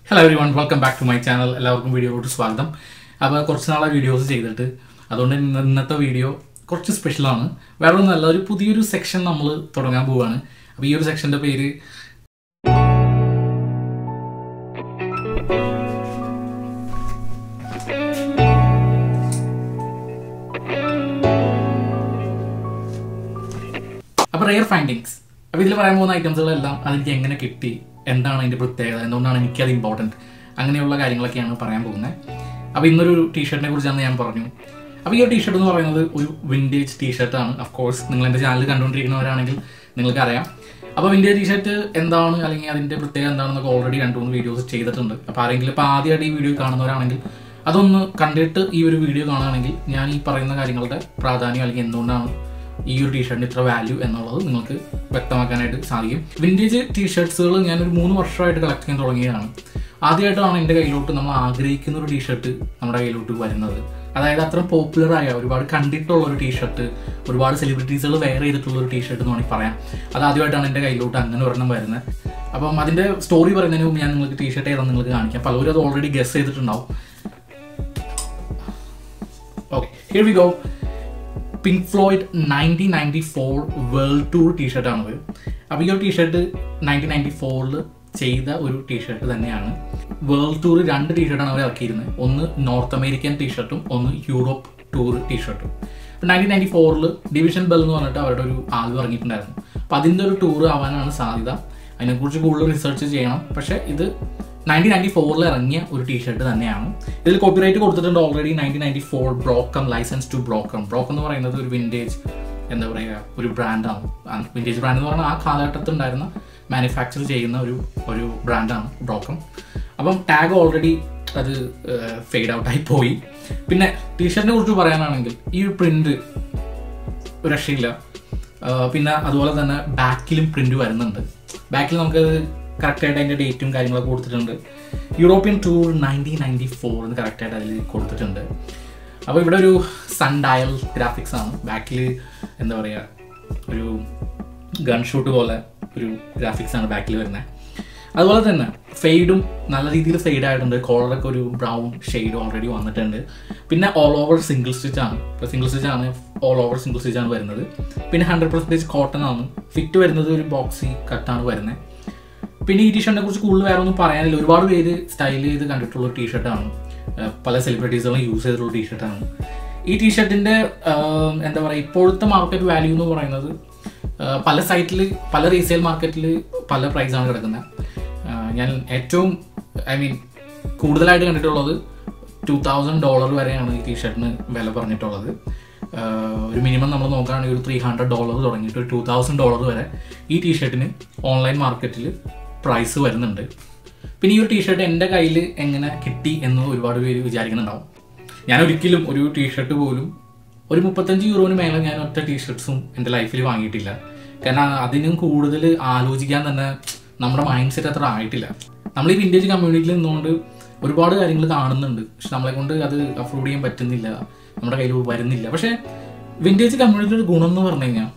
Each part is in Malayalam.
hello everyone welcome back to my channel എല്ലാവർക്കും വീഡിയോയിലോട്ട് സ്വാഗതം അപ്പോൾ കുറച്ച് നാളെ വീഡിയോസ് ചെയ്തിട്ട് അതുകൊണ്ട് ഇന്ന് ഇന്നത്തെ വീഡിയോ കുറച്ച് സ്പെഷ്യലാണ് വേറെ ഒന്നല്ല ഒരു പുതിയൊരു സെക്ഷൻ നമ്മൾ തുടങ്ങാൻ പോവുകയാണ് അപ്പോൾ ഈ ഒരു സെക്ഷൻ്റെ പേര് അപ്പോൾ റെയർ ഫൈൻഡിങ്സ് അപ്പോൾ ഇതിൽ പറയാൻ പോകുന്ന ഐറ്റംസുകളെല്ലാം അതെനിക്ക് എങ്ങനെ കിട്ടി എന്താണ് അതിൻ്റെ പ്രത്യേകത എന്തുകൊണ്ടാണ് എനിക്കത് ഇമ്പോർട്ടൻറ്റ് അങ്ങനെയുള്ള കാര്യങ്ങളൊക്കെയാണ് പറയാൻ പോകുന്നത് അപ്പോൾ ഇന്നൊരു ടീഷർട്ടിനെ കുറിച്ചാണ് ഞാൻ പറഞ്ഞു അപ്പോൾ ഈ ഒരു ടീഷർട്ട് എന്ന് പറയുന്നത് ഒരു വിൻറ്റേജ് ടീഷർട്ടാണ് ഓഫ് കോഴ്സ് നിങ്ങൾ എൻ്റെ ചാനൽ കണ്ടുകൊണ്ടിരിക്കുന്നവരാണെങ്കിൽ നിങ്ങൾക്ക് അറിയാം അപ്പോൾ വിൻറ്റേജ് ടീഷർട്ട് എന്താണ് അല്ലെങ്കിൽ അതിൻ്റെ പ്രത്യേകത എന്താണെന്നൊക്കെ ഓൾറെഡി രണ്ട് മൂന്ന് വീഡിയോസ് ചെയ്തിട്ടുണ്ട് അപ്പോൾ ആരെങ്കിലും ഇപ്പോൾ ആദ്യമായിട്ട് ഈ വീഡിയോ കാണുന്നവരാണെങ്കിൽ അതൊന്ന് കണ്ടിട്ട് ഈ ഒരു വീഡിയോ കാണുകയാണെങ്കിൽ ഞാൻ ഈ പറയുന്ന കാര്യങ്ങളുടെ പ്രാധാന്യം അല്ലെങ്കിൽ എന്തുകൊണ്ടാണ് ഈ ഒരു ടീഷർട്ടിന് ഇത്ര വാല്യൂ എന്നുള്ളത് നിങ്ങൾക്ക് വ്യക്തമാക്കാനായിട്ട് സാധിക്കും വിൻറ്റേജ് ടീഷർട്ട്സുകൾ ഞാനൊരു മൂന്ന് വർഷമായിട്ട് കളക്ട് ചെയ്യാൻ തുടങ്ങിയതാണ് ആദ്യമായിട്ടാണ് എൻ്റെ കയ്യിലോട്ട് നമ്മൾ ആഗ്രഹിക്കുന്ന ഒരു ടീഷർട്ട് നമ്മുടെ കയ്യിലോട്ട് വരുന്നത് അതായത് അത്ര പോപ്പുലർ ആയ ഒരുപാട് കണ്ടിട്ടുള്ള ഒരു ടീഷർട്ട് ഒരുപാട് സെലിബ്രിറ്റീസുകൾ വെയർ ചെയ്തിട്ടുള്ള ഒരു ടീഷർട്ട് എന്ന് വേണമെങ്കിൽ പറയാം അത് ആദ്യമായിട്ടാണ് എൻ്റെ കയ്യിലോട്ട് അങ്ങനെ ഒരെണ്ണം വരുന്നത് അപ്പം അതിൻ്റെ സ്റ്റോറി പറയുന്നതിന് മുമ്പ് ഞാൻ നിങ്ങൾക്ക് ടീഷർട്ട് ഏതാണെന്ന് നിങ്ങൾക്ക് കാണിക്കാം പലരും അത് ഓൾറെഡി ഗസ് ചെയ്തിട്ടുണ്ടാവും okay here we go Pink Floyd nineteen ninety four world tour ടീഷർട്ടാണത് അപ്പോൾ ഈ ഒരു ടീഷർട്ട് നയൻറ്റീൻ നയൻറ്റി ഫോറിൽ ചെയ്ത ഒരു ടീഷർട്ട് തന്നെയാണ് വേൾഡ് ടൂർ രണ്ട് ടീഷർട്ടാണ് അവർ ഇറക്കിയിരുന്നത് ഒന്ന് നോർത്ത് അമേരിക്കൻ ടീഷർട്ടും ഒന്ന് യൂറോപ്പ് ടൂർ ടീഷർട്ടും നയൻറ്റീൻ നയൻറ്റി ഫോറിൽ ഡിവിഷൻ ബെൽ എന്ന് പറഞ്ഞിട്ട് അവരുടെ ഒരു ആൽബം ഇറങ്ങിയിട്ടുണ്ടായിരുന്നു അപ്പോൾ അതിൻ്റെ ഒരു ടൂർ ആവാനാണ് സാധ്യത അതിനെക്കുറിച്ച് കൂടുതൽ റിസർച്ച് ചെയ്യണം പക്ഷേ ഇത് നയൻറ്റീൻ നയൻറ്റി ഫോറിൽ ഇറങ്ങിയ ഒരു ടീഷർട്ട് തന്നെയാണ് ഇതിൽ കോപ്പിറൈറ്റ് കൊടുത്തിട്ടുണ്ട് already nineteen ninety four Brockum licence to Brockum Brockum എന്ന് പറയുന്നത് ഒരു വിൻറ്റേജ് എന്താ പറയുക ഒരു ബ്രാൻഡാണ് വിൻറ്റേജ് ബ്രാൻഡ് എന്ന് പറഞ്ഞാൽ ആ കാലഘട്ടത്തിൽ ഉണ്ടായിരുന്ന മാനുഫാക്ചർ ചെയ്യുന്ന ഒരു ഒരു ബ്രാൻഡാണ് ബ്രോക്കം അപ്പം ടാഗ് ഓൾറെഡി അത് ഫെയ്ഡ് ഔട്ടായി പോയി പിന്നെ ടീഷർട്ടിനെ കുറിച്ച് പറയാനാണെങ്കിൽ ഈ ഒരു പ്രിന്റ് രക്ഷയില്ല ആ, പിന്നെ അതുപോലെ തന്നെ ബാക്കിലും പ്രിന്റ് വരുന്നുണ്ട് ബാക്കിൽ നമുക്കത് കറക്റ്റായിട്ട് അതിൻ്റെ ഡേറ്റും കാര്യങ്ങളൊക്കെ കൊടുത്തിട്ടുണ്ട് European tour nineteen ninety four എന്ന് കറക്റ്റായിട്ട് അതിൽ കൊടുത്തിട്ടുണ്ട് അപ്പോൾ ഇവിടെ ഒരു സൺ ഡയൽ ഗ്രാഫിക്സ് ആണ് ബാക്കിൽ എന്താ പറയുക ഒരു ഗൺ ഷൂട്ട് പോലെ ഒരു ഗ്രാഫിക്സ് ആണ് ബാക്കിൽ വരുന്നത് അതുപോലെ തന്നെ ഫെയ്ഡും നല്ല രീതിയിൽ ഫെയ്ഡ് ആയിട്ടുണ്ട് കോളറൊക്കെ ഒരു ബ്രൗൺ ഷെയ്ഡ് ഓൾറെഡി വന്നിട്ടുണ്ട് പിന്നെ ഓൾ ഓവർ സിംഗിൾ സ്റ്റിച്ച് ആണ് ഇപ്പോൾ സിംഗിൾ സ്റ്റിച്ച് ആണ് ഓൾ ഓവർ സിംഗിൾ സ്റ്റിച്ച് ആണ് വരുന്നത് പിന്നെ ഹൺഡ്രഡ് പെർസെൻറ്റേജ് കോട്ടൺ ആണ് ഫിറ്റ് വരുന്നത് ഒരു ബോക്സി കട്ടാണ് വരുന്നത് പിന്നെ ഈ ടീഷർട്ടിനെ കുറിച്ച് കൂടുതൽ വേറെ ഒന്നും പറയാനില്ല ഒരുപാട് പേര് സ്റ്റൈൽ ചെയ്ത് കണ്ടിട്ടുള്ള ഒരു ടീഷർട്ടാണ് പല സെലിബ്രിറ്റീസുകളും യൂസ് ചെയ്തിട്ടുള്ള ടീഷർട്ടാണ് ഈ ടീഷർട്ടിൻ്റെ എന്താ പറയുക ഇപ്പോഴത്തെ മാർക്കറ്റ് വാല്യൂ എന്ന് പറയുന്നത് ആ, പല സൈറ്റിൽ പല റീസെയിൽ മാർക്കറ്റിൽ പല പ്രൈസാണ് കിടക്കുന്നത് ആ, ഞാൻ ഏറ്റവും ഐ മീൻ കൂടുതലായിട്ട് കണ്ടിട്ടുള്ളത് ടു തൗസൻഡ് ഡോളർ വരെയാണ് ഈ ടീഷർട്ടിന് വില പറഞ്ഞിട്ടുള്ളത് ആ, ഒരു മിനിമം നമ്മൾ നോക്കുകയാണെങ്കിൽ ഒരു ത്രീ ഹൺഡ്രഡ് ഡോളർ തുടങ്ങിയിട്ട് ഒരു ടു തൗസൻഡ് ഡോളർ വരെ ഈ ടീഷർട്ടിന് ഓൺലൈൻ മാർക്കറ്റിൽ പ്രൈസ് വരുന്നുണ്ട് പിന്നെ ഈ ഒരു ടീഷർട്ട് എൻ്റെ കയ്യിൽ എങ്ങനെ കിട്ടി എന്ന് ഒരുപാട് പേര് വിചാരിക്കുന്നുണ്ടാവും ഞാൻ ഒരിക്കലും ഒരു ടീഷർട്ട് പോലും ഒരു മുപ്പത്തഞ്ച് യൂറോന് മേലെ ഞാൻ ഒറ്റ ടീഷർട്ട്സും എൻ്റെ ലൈഫിൽ വാങ്ങിയിട്ടില്ല കാരണം അതിനും കൂടുതൽ ആലോചിക്കാൻ തന്നെ നമ്മുടെ മൈൻഡ് സെറ്റ് അത്ര ആയിട്ടില്ല നമ്മൾ ഈ വിൻറ്റേജ് കമ്മ്യൂണിറ്റിയിൽ നിന്നുകൊണ്ട് ഒരുപാട് കാര്യങ്ങൾ കാണുന്നുണ്ട് പക്ഷെ നമ്മളെ കൊണ്ട് അത് അഫോർഡ് ചെയ്യാൻ പറ്റുന്നില്ല നമ്മുടെ കയ്യിൽ വരുന്നില്ല പക്ഷേ വിൻറ്റേജ് കമ്മ്യൂണിറ്റിയുടെ ഗുണം എന്ന് പറഞ്ഞു കഴിഞ്ഞാൽ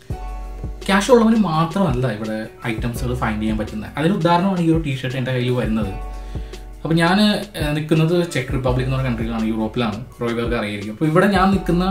ക്യാഷ് ഉള്ളവന് മാത്രമല്ല ഇവിടെ ഐറ്റംസുകൾ ഫൈൻഡ് ചെയ്യാൻ പറ്റുന്നത് അതിന് ഉദാഹരണമാണ് ഈ ഒരു ടീഷർട്ട് എൻ്റെ കയ്യിൽ വരുന്നത് അപ്പോൾ ഞാൻ നിൽക്കുന്നത് ചെക്ക് റിപ്പബ്ലിക് എന്ന് പറഞ്ഞ കൺട്രിയിലാണ് യൂറോപ്പിലാണ് റോയ്ബർഗ് അറിയായിരിക്കും അപ്പോൾ ഇവിടെ ഞാൻ നിൽക്കുന്ന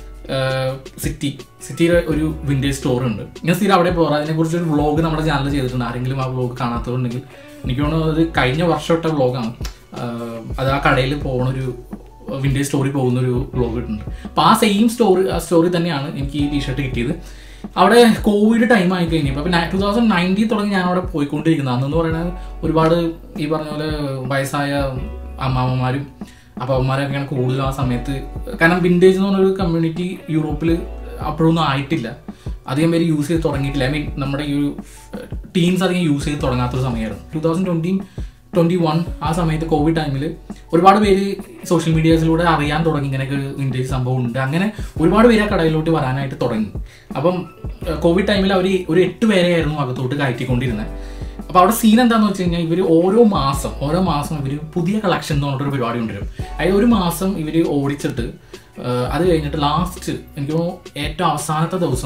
സിറ്റി സിറ്റിയിലെ ഒരു വിൻറ്റേജ് സ്റ്റോർ ഉണ്ട് ഞാൻ സ്ഥിരം അവിടെ പോകാറ് അതിനെക്കുറിച്ച് ഒരു വ്ളോഗ് നമ്മുടെ ചാനൽ ചെയ്തിട്ടുണ്ട് ആരെങ്കിലും ആ വ്ളോഗ് കാണാത്തതുണ്ടെങ്കിൽ എനിക്ക് തോന്നുന്നു അത് കഴിഞ്ഞ വർഷം ഇട്ട വ്ളോഗാണ് അത് ആ കടയിൽ പോകുന്ന ഒരു വിൻറ്റേജ് സ്റ്റോറി പോകുന്ന ഒരു വ്ളോഗ് ഇട്ടുണ്ട് അപ്പോൾ ആ സെയിം സ്റ്റോറി ആ സ്റ്റോറി തന്നെയാണ് എനിക്ക് ഈ ടീഷർട്ട് കിട്ടിയത് അവിടെ കോവിഡ് ടൈം ആയി കഴിഞ്ഞപ്പോൾ അപ്പോൾ ടൂ തൗസൻഡ് നയൻറ്റീൻ തുടങ്ങി ഞാൻ അവിടെ പോയിക്കൊണ്ടിരിക്കുന്നത് അന്നെന്ന് പറയുന്നത് ഒരുപാട് ഈ പറഞ്ഞ പോലെ വയസ്സായ അമ്മാമ്മമാരും അപ്പന്മാരൊക്കെയാണ് കൂടുതൽ ആ സമയത്ത് കാരണം വിൻറ്റേജ് എന്ന് പറഞ്ഞൊരു കമ്മ്യൂണിറ്റി യൂറോപ്പിൽ അപ്പോഴൊന്നും ആയിട്ടില്ല അധികം പേര് യൂസ് ചെയ്ത് തുടങ്ങിയിട്ടില്ല ഐ മീൻ നമ്മുടെ ഈ ഒരു ടീംസ് അധികം യൂസ് ചെയ്ത് തുടങ്ങാത്തൊരു സമയമായിരുന്നു two thousand twenty twenty one ആ സമയത്ത് കോവിഡ് ടൈമിൽ ഒരുപാട് പേര് സോഷ്യൽ മീഡിയാസിലൂടെ അറിയാൻ തുടങ്ങി ഇങ്ങനെയൊക്കെ ഒരു വിൻറ്റേജ് സംഭവം ഉണ്ട് അങ്ങനെ ഒരുപാട് പേര് ആ കടയിലോട്ട് വരാനായിട്ട് തുടങ്ങി അപ്പം കോവിഡ് ടൈമിൽ അവർ ഒരു എട്ട് പേരെയായിരുന്നു അകത്തോട്ട് കയറ്റിക്കൊണ്ടിരുന്നത് അപ്പോൾ അവിടെ സീൻ എന്താണെന്ന് വെച്ച് കഴിഞ്ഞാൽ ഇവർ ഓരോ മാസം ഓരോ മാസം ഇവർ പുതിയ കളക്ഷൻ എന്ന് പറഞ്ഞിട്ടൊരു പരിപാടി കൊണ്ടുവരും അതായത് ഒരു മാസം ഇവർ ഓടിച്ചിട്ട് ആ, അത് കഴിഞ്ഞിട്ട് ലാസ്റ്റ് എനിക്ക് തോന്നുന്നു ഏറ്റവും അവസാനത്തെ ദിവസം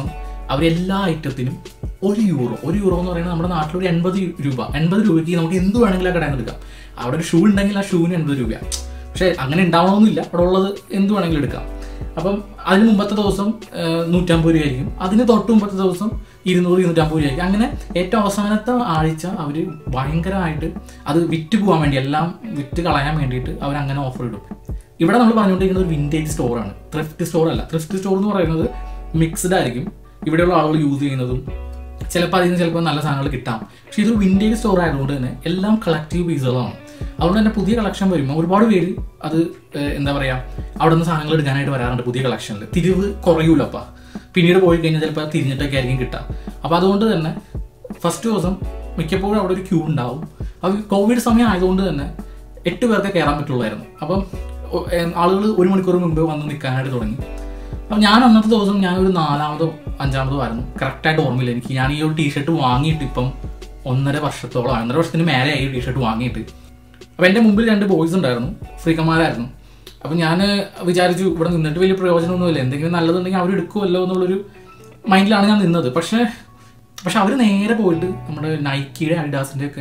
അവരെല്ലാ ഐറ്റത്തിനും ഒരു യൂറോ ഒരു യൂറോ എന്ന് പറയുന്നത് നമ്മുടെ നാട്ടിൽ ഒരു എൺപത് രൂപ എൺപത് രൂപയ്ക്ക് നമുക്ക് എന്ത് വേണമെങ്കിലും ആ കടയിൽ നിന്ന് എടുക്കാം അവിടെ ഒരു ഷൂ ഉണ്ടെങ്കിൽ ആ ഷൂവിന് എൺപത് രൂപയാണ് പക്ഷേ അങ്ങനെ ഉണ്ടാവണമെന്നില്ല അവിടെ ഉള്ളത് എന്ത് വേണമെങ്കിലും എടുക്കാം അപ്പം അതിന് മുമ്പത്തെ ദിവസം ആ, നൂറ്റമ്പത് രൂപയായിരിക്കും അതിന് തൊട്ട് മുമ്പത്തെ ദിവസം ഇരുന്നൂറ് ഇരുന്നൂറ്റമ്പത് രൂപയായിരിക്കും അങ്ങനെ ഏറ്റവും അവസാനത്തെ ആഴ്ച അവർ ഭയങ്കരമായിട്ട് അത് വിറ്റ് പോകാൻ വേണ്ടി എല്ലാം വിറ്റ് കളയാൻ വേണ്ടിയിട്ട് അവർ അങ്ങനെ ഓഫർ ഇടും ഇവിടെ നമ്മൾ പറഞ്ഞുകൊണ്ടിരിക്കുന്നത് ഒരു വിൻറ്റേജ് സ്റ്റോറാണ് ത്രിഫ്റ്റ് സ്റ്റോർ അല്ല ത്രിഫ്റ്റ് സ്റ്റോർ എന്ന് പറയുന്നത് മിക്സ്ഡ് ആയിരിക്കും ഇവിടെയുള്ള ആളുകൾ യൂസ് ചെയ്യുന്നതും ചിലപ്പോൾ അതിൽ നിന്ന് ചിലപ്പോൾ നല്ല സാധനങ്ങൾ കിട്ടാം പക്ഷേ ഇതൊരു വിൻറ്റേജ് സ്റ്റോർ ആയതുകൊണ്ട് തന്നെ എല്ലാം കളക്റ്റീവ് പീസുകളാണ് അതുകൊണ്ട് തന്നെ പുതിയ കളക്ഷൻ വരുമ്പോൾ ഒരുപാട് പേര് അത് ഏഹ്, എന്താ പറയുക അവിടെ നിന്ന് സാധനങ്ങൾ എടുക്കാനായിട്ട് വരാറുണ്ട് പുതിയ കളക്ഷനിൽ തിരിവ് കുറയൂലപ്പ പിന്നീട് പോയി കഴിഞ്ഞാൽ ചിലപ്പോൾ അത് തിരിഞ്ഞിട്ടൊക്കെ ആയിരിക്കും കിട്ടുക അപ്പോൾ അതുകൊണ്ട് തന്നെ ഫസ്റ്റ് ദിവസം മിക്കപ്പോഴും അവിടെ ഒരു ക്യൂ ഉണ്ടാവും അത് കോവിഡ് സമയം ആയതുകൊണ്ട് തന്നെ എട്ട് പേർക്ക് കയറാൻ പറ്റുള്ളായിരുന്നു അപ്പം ആളുകൾ ഒരു മണിക്കൂർ മുമ്പ് വന്ന് നിൽക്കാനായിട്ട് തുടങ്ങി അപ്പം ഞാൻ അന്നത്തെ ദിവസം ഞാനൊരു നാലാമതോ അഞ്ചാമതോ ആയിരുന്നു കറക്റ്റായിട്ട് ഓർമ്മയില്ല എനിക്ക് ഞാൻ ഈ ഒരു ടീഷർട്ട് വാങ്ങിയിട്ട് ഇപ്പം ഒന്നര വർഷത്തോളം ഒന്നര വർഷത്തിന് മേലെ ആയി ടീഷർട്ട് വാങ്ങിയിട്ട് അപ്പോൾ എൻ്റെ മുമ്പിൽ രണ്ട് ബോയ്സ് ഉണ്ടായിരുന്നു ഫ്രീക്കന്മാരായിരുന്നു അപ്പം ഞാൻ വിചാരിച്ചു ഇവിടെ നിന്നിട്ട് വലിയ പ്രയോജനമൊന്നുമില്ല എന്തെങ്കിലും നല്ലതുണ്ടെങ്കിൽ അവർ എടുക്കുമല്ലോ എന്നുള്ളൊരു മൈൻഡിലാണ് ഞാൻ നിന്നത് പക്ഷേ പക്ഷെ അവർ നേരെ പോയിട്ട് നമ്മുടെ നൈക്കിയുടെ അഡിഡാസിൻ്റെ ഒക്കെ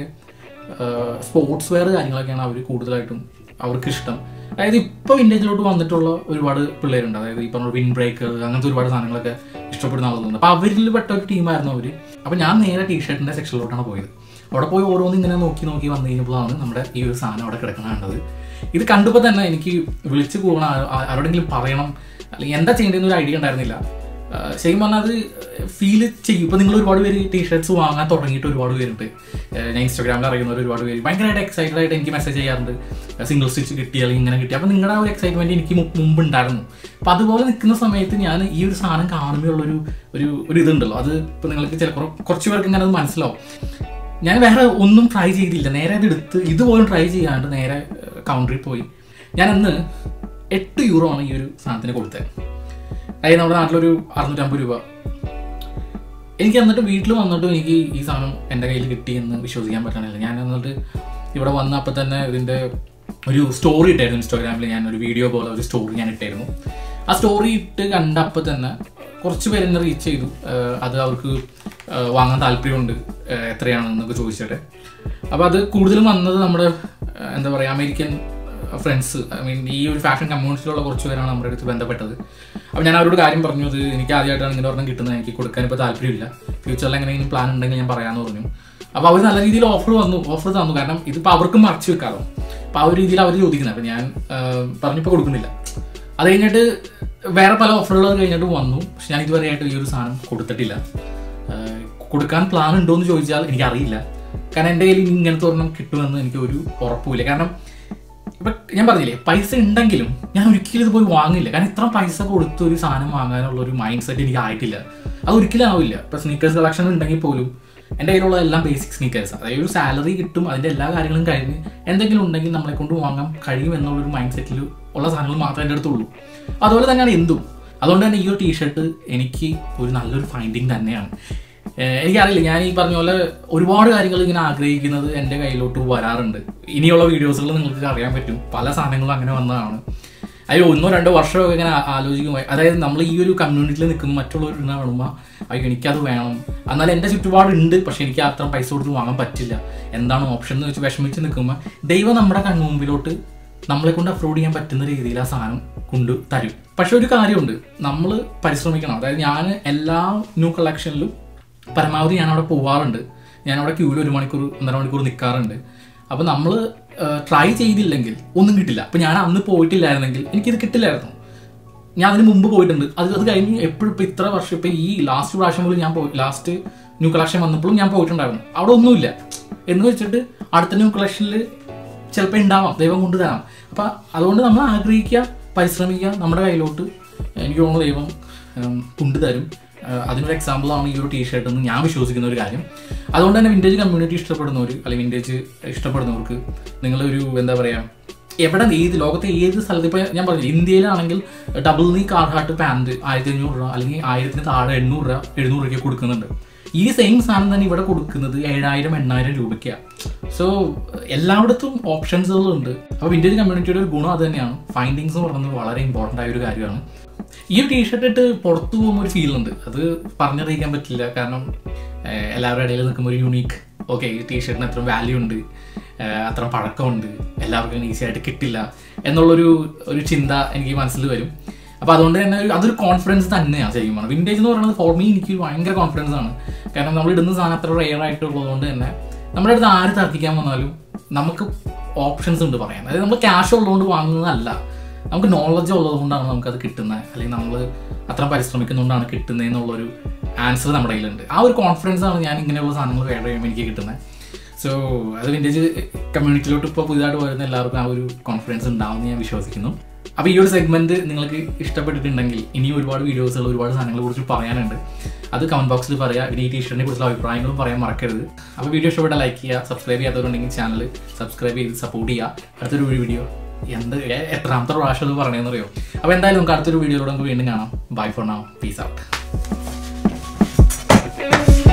സ്പോർട്സ് വെയർ കാര്യങ്ങളൊക്കെയാണ് അവർ കൂടുതലായിട്ടും അവർക്ക് ഇഷ്ടം അതായത് ഇപ്പോൾ വിൻറ്റേജിലോട്ട് വന്നിട്ടുള്ള ഒരുപാട് പിള്ളേരുണ്ട് അതായത് ഈ പറഞ്ഞ വിൻ ബ്രേക്കർ അങ്ങനത്തെ ഒരുപാട് സാധനങ്ങളൊക്കെ ഇഷ്ടപ്പെടുന്ന ആളുകളുണ്ട് അപ്പോൾ അവരിൽ പെട്ട ഒരു ടീമായിരുന്നു അവർ അപ്പോൾ ഞാൻ നേരെ ടീഷർട്ടിൻ്റെ സെക്ഷനിലോട്ടാണ് പോയത് അവിടെ പോയി ഓരോന്ന് ഇങ്ങനെ നോക്കി നോക്കി വന്നു കഴിഞ്ഞപ്പോഴാണ് നമ്മുടെ ഈ ഒരു സാധനം അവിടെ കിടക്കുന്ന കണ്ടത് ഇത് കണ്ടപ്പോൾ തന്നെ എനിക്ക് വിളിച്ചു പോകണം ആ- ആ- ആരോടെങ്കിലും പറയണം അല്ലെങ്കിൽ എന്താ ചെയ്യേണ്ടതെന്ന് ഒരു ഐഡിയ ഉണ്ടായിരുന്നില്ല ആ, ശരിക്കും പറഞ്ഞാൽ അത് ഫീൽ ചെയ്യും ഇപ്പം നിങ്ങൾ ഒരുപാട് പേര് ടീഷർട്സ് വാങ്ങാൻ തുടങ്ങിയിട്ട് ഒരുപാട് പേരുണ്ട് ആ, ഞാൻ ഇൻസ്റ്റാഗ്രാമിൽ അറിയുന്നവർ ഒരുപാട് പേര് ഭയങ്കരമായിട്ട് എക്സൈറ്റഡ് ആയിട്ട് എനിക്ക് മെസ്സേജ് ചെയ്യാറുണ്ട് സിംഗിൾ സ്റ്റിച്ച് കിട്ടി അല്ലെങ്കിൽ ഇങ്ങനെ കിട്ടി അപ്പം നിങ്ങളുടെ ആ ഒരു എക്സൈറ്റ്മെന്റ് എനിക്ക് മു- മുമ്പ് ഉണ്ടായിരുന്നു അപ്പം അതുപോലെ നിൽക്കുന്ന സമയത്ത് ഞാൻ ഈ ഒരു സാധനം കാണുമ്പോഴുള്ളൊരു ഒരു ഒരു ഇതുണ്ടല്ലോ അത് ഇപ്പം നിങ്ങൾക്ക് ചിലപ്പോൾ കുറച്ച് പേർക്ക് ഇങ്ങനെ അത് മനസ്സിലാവും ഞാൻ വേറെ ഒന്നും ട്രൈ ചെയ്തില്ല നേരെ അത് എടുത്ത് ഇതുപോലും ട്രൈ ചെയ്യാണ്ട് നേരെ കൗണ്ടറിൽ പോയി ഞാൻ അന്ന് എട്ട് യൂറോ ആണ് ഈ ഒരു സാധനത്തിന് കൊടുത്തത് അതായത് നമ്മുടെ നാട്ടിലൊരു അറുന്നൂറ്റമ്പത് രൂപ എനിക്ക് എന്നിട്ട് വീട്ടിൽ വന്നിട്ടും എനിക്ക് ഈ സാധനം എൻ്റെ കയ്യിൽ കിട്ടിയെന്ന് വിശ്വസിക്കാൻ പറ്റണില്ല ഞാൻ എന്നിട്ട് ഇവിടെ വന്ന അപ്പം തന്നെ ഇതിൻ്റെ ഒരു സ്റ്റോറി ഇട്ടായിരുന്നു ഇൻസ്റ്റാഗ്രാമിൽ ഞാൻ ഒരു വീഡിയോ പോലെ ഒരു സ്റ്റോറി ഞാൻ ഇട്ടായിരുന്നു ആ സ്റ്റോറി ഇട്ട് കണ്ടപ്പോൾ തന്നെ കുറച്ച് പേര് എന്നെ റീച്ച് ചെയ്തു ആഹ് അത് അവർക്ക് ആഹ് വാങ്ങാൻ താല്പര്യമുണ്ട് ആഹ് എത്രയാണെന്നൊക്കെ ചോദിച്ചിട്ട് അപ്പോൾ അത് കൂടുതലും വന്നത് നമ്മുടെ ആഹ് എന്താ പറയുക അമേരിക്കൻ ഫ്രണ്ട്സ് ഐ മീൻ ഈ ഒരു ഫാഷൻ കമ്മ്യൂണിറ്റിയിലുള്ള കുറച്ച് പേരാണ് നമ്മുടെ അടുത്ത് ബന്ധപ്പെട്ടത് അപ്പോൾ ഞാൻ അവരോട് കാര്യം പറഞ്ഞു ഇത് എനിക്ക് ആദ്യമായിട്ടാണ് ഇങ്ങനെ ഒരെണ്ണം കിട്ടുന്നത് എനിക്ക് കൊടുക്കാൻ ഇപ്പോൾ താല്പര്യമില്ല ഫ്യൂച്ചറിൽ എങ്ങനെയെങ്കിലും പ്ലാൻ ഉണ്ടെങ്കിൽ ഞാൻ പറയാമെന്ന് പറഞ്ഞു അപ്പോൾ അവർ നല്ല രീതിയിൽ ഓഫർ വന്നു ഓഫർ തന്നു കാരണം ഇതിപ്പോൾ അവർക്കും മറച്ചു വെക്കാമല്ലോ അപ്പോൾ ആ ഒരു രീതിയിൽ അവർ ചോദിക്കുന്നത് അപ്പോൾ ഞാൻ പറഞ്ഞപ്പോൾ കൊടുക്കുന്നില്ല അത് കഴിഞ്ഞിട്ട് വേറെ പല ഓഫറുകൾ കഴിഞ്ഞിട്ട് വന്നു പക്ഷെ ഞാൻ ഇതുവരെയായിട്ട് ഈ ഒരു സാധനം കൊടുത്തിട്ടില്ല ആഹ് കൊടുക്കാൻ പ്ലാൻ ഉണ്ടോ എന്ന് ചോദിച്ചാൽ എനിക്കറിയില്ല കാരണം എൻ്റെ കയ്യിൽ ഇനി ഇങ്ങനത്തെ ഒരെണ്ണം കിട്ടുമെന്ന് എനിക്ക് ഒരു ഉറപ്പുമില്ല കാരണം ഇപ്പൊ ഞാൻ പറഞ്ഞില്ലേ പൈസ ഉണ്ടെങ്കിലും ഞാൻ ഒരിക്കലും ഇത് പോയി വാങ്ങില്ല കാരണം ഇത്ര പൈസ കൊടുത്ത് ഒരു സാധനം വാങ്ങാനുള്ള ഒരു മൈൻഡ് സെറ്റ് എനിക്ക് ആയിട്ടില്ല അത് ഒരിക്കലും ആവില്ല ഇപ്പൊ സ്നീക്കേഴ്സ് കളക്ഷൻ ഉണ്ടെങ്കിൽ പോലും എൻ്റെ കയ്യിലുള്ള എല്ലാം ബേസിക് സ്നീക്കേഴ്സ് അതായത് ഒരു സാലറി കിട്ടും അതിൻ്റെ എല്ലാ കാര്യങ്ങളും കഴിഞ്ഞ് എന്തെങ്കിലും ഉണ്ടെങ്കിൽ നമ്മളെ കൊണ്ട് വാങ്ങാൻ കഴിയും എന്നുള്ളൊരു മൈൻഡ് സെറ്റിൽ ഉള്ള സാധനങ്ങൾ മാത്രമേ എൻ്റെ അടുത്തുള്ളൂ അതുപോലെ തന്നെയാണ് എന്തും അതുകൊണ്ട് തന്നെ ഈ ഒരു ടീഷർട്ട് എനിക്ക് ഒരു നല്ലൊരു ഫൈൻഡിങ് തന്നെയാണ് ഏഹ് എനിക്കറിയില്ല ഞാൻ ഈ പറഞ്ഞ പോലെ ഒരുപാട് കാര്യങ്ങൾ ഇങ്ങനെ ആഗ്രഹിക്കുന്നത് എൻ്റെ കയ്യിലോട്ട് വരാറുണ്ട് ഇനിയുള്ള വീഡിയോസുകൾ നിങ്ങൾക്ക് അറിയാൻ പറ്റും പല സാധനങ്ങളും അങ്ങനെ വന്നതാണ് അതിൽ ഒന്നോ രണ്ടോ വർഷമൊക്കെ ഇങ്ങനെ ആ- ആലോചിക്കുമ്പോൾ അതായത് നമ്മൾ ഈ ഒരു കമ്മ്യൂണിറ്റിയിൽ നിൽക്കുമ്പോൾ മറ്റുള്ളവർ ഇരുന്ന് കാണുമ്പോൾ അയ്യോ എനിക്കത് വേണം എന്നാൽ എൻ്റെ ചുറ്റുപാടുണ്ട് പക്ഷെ എനിക്ക് അത്ര പൈസ കൊടുത്ത് വാങ്ങാൻ പറ്റില്ല എന്താണ് ഓപ്ഷൻ എന്ന് വെച്ച് വിഷമിച്ച് നിൽക്കുമ്പോൾ ദൈവം നമ്മുടെ കൺമുമ്പിലോട്ട് നമ്മളെ കൊണ്ട് അഫോർഡ് ചെയ്യാൻ പറ്റുന്ന രീതിയിൽ ആ സാധനം കൊണ്ട് തരും പക്ഷെ ഒരു കാര്യമുണ്ട് നമ്മൾ പരിശ്രമിക്കണം അതായത് ഞാൻ എല്ലാ ന്യൂ കളക്ഷനിലും പരമാവധി ഞാൻ അവിടെ പോവാറുണ്ട് ഞാൻ അവിടെ ക്യൂവിൽ ഒരു മണിക്കൂർ ഒന്നര മണിക്കൂർ നിൽക്കാറുണ്ട് അപ്പോൾ നമ്മൾ ട്രൈ ചെയ്തില്ലെങ്കിൽ ഒന്നും കിട്ടില്ല അപ്പോൾ ഞാൻ അന്ന് പോയിട്ടില്ലായിരുന്നെങ്കിൽ എനിക്കിത് കിട്ടില്ലായിരുന്നു ഞാൻ അതിന് മുമ്പ് പോയിട്ടുണ്ട് അത് അത് കഴിഞ്ഞ് എപ്പോഴും ഇപ്പോൾ ഇത്ര വർഷം ഇപ്പോൾ ഈ ലാസ്റ്റ് പ്രാവശ്യം പോലും ഞാൻ പോയി ലാസ്റ്റ് ന്യൂ കളക്ഷൻ വന്നപ്പോഴും ഞാൻ പോയിട്ടുണ്ടായിരുന്നു അവിടെ ഒന്നുമില്ല എന്ന് വെച്ചിട്ട് അടുത്ത ന്യൂ കളക്ഷനിൽ ചിലപ്പോൾ ഉണ്ടാവാം ദൈവം കൊണ്ട് തരാം അപ്പം അതുകൊണ്ട് നമ്മൾ ആഗ്രഹിക്കുക പരിശ്രമിക്കുക നമ്മുടെ കയ്യിലോട്ട് എനിക്ക് തോന്നുന്നു ദൈവം ഉം, കൊണ്ടുതരും ഏഹ് അതിനൊരു എക്സാമ്പിളാണ് ഈ ഒരു ടീഷർട്ട് എന്ന് ഞാൻ വിശ്വസിക്കുന്ന ഒരു കാര്യം അതുകൊണ്ട് തന്നെ വിൻറ്റേജ് കമ്മ്യൂണിറ്റി ഇഷ്ടപ്പെടുന്നവർ അല്ലെങ്കിൽ വിൻറ്റേജ് ഇഷ്ടപ്പെടുന്നവർക്ക് നിങ്ങളൊരു എന്താ പറയുക എവിടെ ഏത് ലോകത്തെ ഏത് സ്ഥലത്ത് ഇപ്പോൾ ഞാൻ പറഞ്ഞു ഇന്ത്യയിലാണെങ്കിൽ ഡബിൾ നീ കാർഹാട്ട് പാൻറ് ആയിരത്തി അഞ്ഞൂറ് രൂപ അല്ലെങ്കിൽ ആയിരത്തിന് താഴെ എണ്ണൂറ് രൂപ എഴുന്നൂറ് രൂപയ്ക്ക് കൊടുക്കുന്നുണ്ട് ഈ സെയിം സാധനം തന്നെ ഇവിടെ കൊടുക്കുന്നത് ഏഴായിരം എണ്ണായിരം രൂപയ്ക്കാണ് സോ എല്ലായിടത്തും ഓപ്ഷൻസുകളുണ്ട് അപ്പോൾ വിൻറ്റേജ് കമ്മ്യൂണിറ്റിയുടെ ഒരു ഗുണം അത് തന്നെയാണ് ഫൈൻഡിങ്സ് എന്ന് പറയുന്നത് വളരെ ഇമ്പോർട്ടൻ്റ് ആയ ഒരു കാര്യമാണ് ഈ ഒരു ടീഷർട്ട് ഇട്ട് പുറത്തു പോകുമ്പോൾ ഒരു ഫീൽ ഉണ്ട് അത് പറഞ്ഞറിയിക്കാൻ പറ്റില്ല കാരണം ഏഹ്, എല്ലാവരുടെ ഇടയിൽ നിൽക്കുമ്പോൾ ഒരു യുണീക്ക് ഓക്കെ ഈ ടീഷർട്ടിന് അത്ര വാല്യൂ ഉണ്ട് ഏഹ്, അത്ര പഴക്കമുണ്ട് എല്ലാവർക്കും ഈസി ആയിട്ട് കിട്ടില്ല എന്നുള്ളൊരു ഒരു ചിന്ത എനിക്ക് മനസ്സിൽ വരും അപ്പോൾ അതുകൊണ്ട് തന്നെ ഒരു- അതൊരു കോൺഫിഡൻസ് തന്നെയാണ് ശരിക്കും പറഞ്ഞാൽ വിൻറ്റേജ് എന്ന് പറയുന്നത് ഫോർ മീ എനിക്ക് ഭയങ്കര കോൺഫിഡൻസ് ആണ് കാരണം നമ്മൾ ഇടുന്ന സാധനം അത്ര റെയർ ആയിട്ടുള്ളതുകൊണ്ട് തന്നെ നമ്മുടെ അടുത്ത് ആര് തർക്കിക്കാൻ വന്നാലും നമുക്ക് ഓപ്ഷൻസ് ഉണ്ട് പറയാൻ അതായത് നമ്മൾ ക്യാഷ് ഉള്ളതുകൊണ്ട് വാങ്ങുന്നതല്ല നമുക്ക് നോളജ് ഉള്ളതുകൊണ്ടാണ് നമുക്കത് കിട്ടുന്നത് അല്ലെങ്കിൽ നമ്മൾ അത്ര പരിശ്രമിക്കുന്നതുകൊണ്ടാണ് കിട്ടുന്നത് എന്നുള്ളൊരു ആൻസർ നമ്മുടെ കയ്യിലുണ്ട് ആ ഒരു കോൺഫിഡൻസ് ആണ് ഞാൻ ഇങ്ങനെയുള്ള സാധനങ്ങൾ വേറെ ചെയ്യുമ്പോൾ എനിക്ക് കിട്ടുന്നത് സോ അത് വിൻറ്റേജ് കമ്മ്യൂണിറ്റിയിലോട്ട് ഇപ്പോൾ പുതിയതായിട്ട് വരുന്ന എല്ലാവർക്കും ആ ഒരു കോൺഫിഡൻസ് ഉണ്ടാവുമെന്ന് ഞാൻ വിശ്വസിക്കുന്നു അപ്പോൾ ഈ ഒരു സെഗ്മെന്റ് നിങ്ങൾക്ക് ഇഷ്ടപ്പെട്ടിട്ടുണ്ടെങ്കിൽ ഇനി ഒരുപാട് വീഡിയോസുകൾ ഒരുപാട് സാധനങ്ങളെ കുറിച്ച് പറയാനുണ്ട് അത് കമന്റ് ബോക്സിൽ പറയാം പിന്നെ ഈ ടീഷർട്ടിനെ കുറിച്ചുള്ള അഭിപ്രായങ്ങളും പറയാൻ മറക്കരുത് അപ്പോൾ വീഡിയോ ഇഷ്ടപ്പെട്ട ലൈക്ക് ചെയ്യുക സബ്സ്ക്രൈബ് ചെയ്യാത്തവരുണ്ടെങ്കിൽ ചാനൽ സബ്സ്ക്രൈബ് ചെയ്ത് സപ്പോർട്ട് ചെയ്യുക അടുത്തൊരു വീഡിയോ എന്ത് എ- എത്രാമത്തെ പ്രാവശ്യം അത് പറയണമെന്നറിയോ അപ്പോൾ എന്തായാലും നമുക്ക് അടുത്തൊരു വീഡിയോയിലൂടെ നമുക്ക് വീണ്ടും കാണാം bye for now peace out